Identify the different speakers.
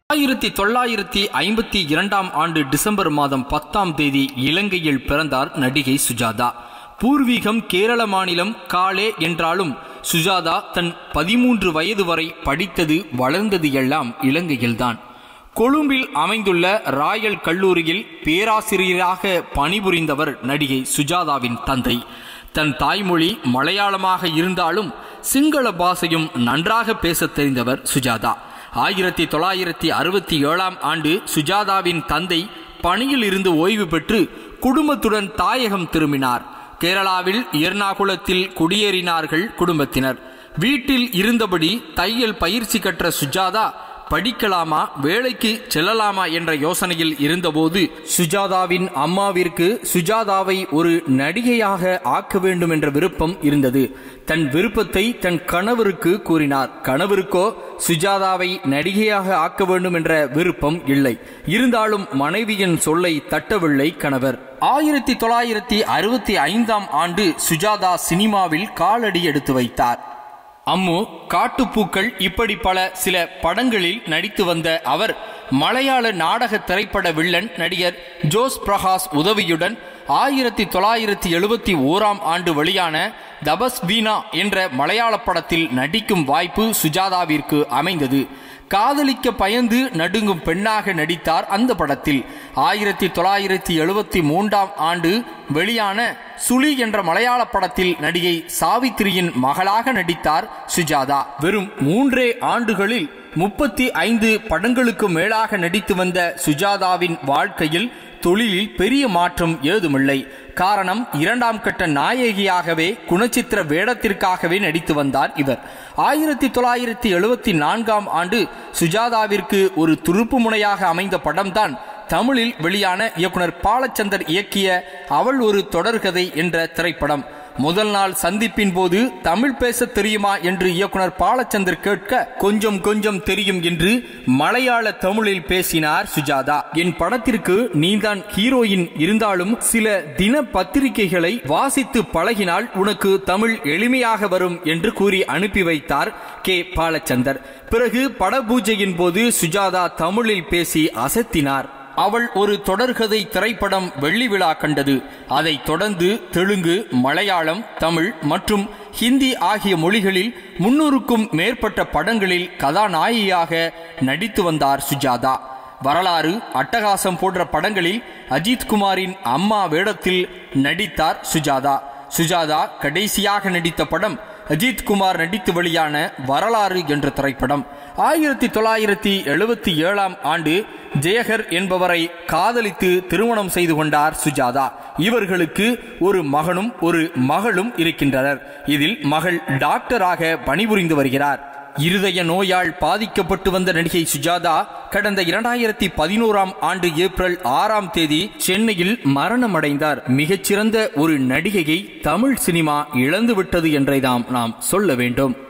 Speaker 1: ஆயிரத்தி தொள்ளாயிரத்தி ஐம்பத்தி இரண்டாம் ஆண்டு டிசம்பர் மாதம் பத்தாம் தேதி இலங்கையில் பிறந்தார் நடிகை சுஜாதா பூர்வீகம் கேரள மாநிலம் காலே என்றாலும் சுஜாதா தன் பதிமூன்று வயது வரை படித்தது வளர்ந்தது எல்லாம் இலங்கையில்தான் கொழும்பில் அமைந்துள்ள ராயல் கல்லூரியில் பேராசிரியராக பணிபுரிந்தவர் நடிகை சுஜாதாவின் தந்தை தன் தாய்மொழி மலையாளமாக இருந்தாலும் சிங்கள பாஷையும் நன்றாக பேசத் தெரிந்தவர் சுஜாதா ஆயிரத்தி தொள்ளாயிரத்தி அறுபத்தி ஏழாம் ஆண்டு சுஜாதாவின் தந்தை பணியில் இருந்து ஓய்வு பெற்று குடும்பத்துடன் தாயகம் திரும்பினார் கேரளாவில் எர்ணாகுளத்தில் குடியேறினார்கள் குடும்பத்தினர் வீட்டில் இருந்தபடி தையல் பயிற்சி கற்ற சுஜாதா படிக்கலாமா வேலைக்கு செல்லலாமா என்ற யோசனையில் இருந்தபோது சுஜாதாவின் அம்மாவிற்கு சுஜாதாவை ஒரு நடிகையாக ஆக்க வேண்டும் என்ற விருப்பம் இருந்தது தன் விருப்பத்தை தன் கணவருக்கு கூறினார் கணவருக்கோ சுஜாதாவை நடிகையாக ஆக்க வேண்டும் என்ற விருப்பம் இல்லை இருந்தாலும் மனைவியின் சொல்லை தட்டவில்லை கணவர் ஆயிரத்தி தொள்ளாயிரத்தி அறுபத்தி ஐந்தாம் ஆண்டு சுஜாதா சினிமாவில் காலடி எடுத்து வைத்தார் அம்மு காட்டுப்பூக்கள் இப்படி பல சில படங்களில் நடித்து வந்த அவர் மலையாள நாடக திரைப்பட வில்லன் நடிகர் ஜோஸ் பிரகாஷ் உதவியுடன் ஆயிரத்தி தொள்ளாயிரத்தி எழுபத்தி ஓராம் ஆண்டு வெளியான தபஸ் வீணா என்ற மலையாள படத்தில் நடிக்கும் வாய்ப்பு சுஜாதாவிற்கு அமைந்தது காதலிக்க பயந்து நடுங்கும் பெண்ணாக நடித்தார் அந்த படத்தில் ஆயிரத்தி தொள்ளாயிரத்தி எழுபத்தி மூன்றாம் ஆண்டு வெளியான சுழி என்ற மலையாள படத்தில் நடிகை சாவித்திரியின் மகளாக நடித்தார் சுஜாதா வெறும் மூன்றே ஆண்டுகளில் முப்பத்தி ஐந்து படங்களுக்கு மேலாக நடித்து வந்த சுஜாதாவின் வாழ்க்கையில் தொழிலில் பெரிய மாற்றம் ஏதுமில்லை காரணம் இரண்டாம் கட்ட நாயகியாகவே குணச்சித்திர வேடத்திற்காகவே நடித்து வந்தார் இவர் ஆயிரத்தி தொள்ளாயிரத்தி எழுபத்தி நான்காம் ஆண்டு சுஜாதாவிற்கு ஒரு துருப்பு முனையாக அமைந்த படம்தான் தமிழில் வெளியான இயக்குனர் பாலச்சந்தர் இயக்கிய அவள் ஒரு தொடர்கதை என்ற திரைப்படம் முதல் நாள் சந்திப்பின் போது தமிழ் பேச தெரியுமா என்று இயக்குனர் பாலச்சந்தர் கேட்க கொஞ்சம் கொஞ்சம் தெரியும் என்று மலையாள தமிழில் பேசினார் சுஜாதா என் படத்திற்கு நீதான் ஹீரோயின் இருந்தாலும் சில தின பத்திரிகைகளை வாசித்து பழகினால் உனக்கு தமிழ் எளிமையாக வரும் என்று கூறி அனுப்பி வைத்தார் கே பாலச்சந்தர் பிறகு படபூஜையின் போது சுஜாதா தமிழில் பேசி அசத்தினார் அவள் ஒரு தொடர்கதை திரைப்படம் வெள்ளி விழா கண்டது அதைத் தொடர்ந்து தெலுங்கு மலையாளம் தமிழ் மற்றும் ஹிந்தி ஆகிய மொழிகளில் முன்னூறுக்கும் மேற்பட்ட படங்களில் கதாநாயகியாக நடித்து வந்தார் சுஜாதா வரலாறு அட்டகாசம் போன்ற படங்களில் அஜித் குமாரின் அம்மா வேடத்தில் நடித்தார் சுஜாதா சுஜாதா கடைசியாக நடித்த படம் அஜித் குமார் நடித்து வெளியான வரலாறு என்ற திரைப்படம் ஆயிரத்தி தொள்ளாயிரத்தி எழுபத்தி ஏழாம் ஆண்டு ஜெயகர் என்பவரை காதலித்து திருமணம் செய்து கொண்டார் சுஜாதா இவர்களுக்கு ஒரு மகனும் ஒரு மகளும் இருக்கின்றனர் இதில் மகள் டாக்டராக பணிபுரிந்து வருகிறார் இருதய நோயால் பாதிக்கப்பட்டு வந்த நடிகை சுஜாதா கடந்த இரண்டாயிரத்தி பதினோராம் ஆண்டு ஏப்ரல் ஆறாம் தேதி சென்னையில் மரணமடைந்தார் மிகச்சிறந்த ஒரு நடிகையை தமிழ் சினிமா இழந்துவிட்டது என்றே நாம் நாம் சொல்ல வேண்டும்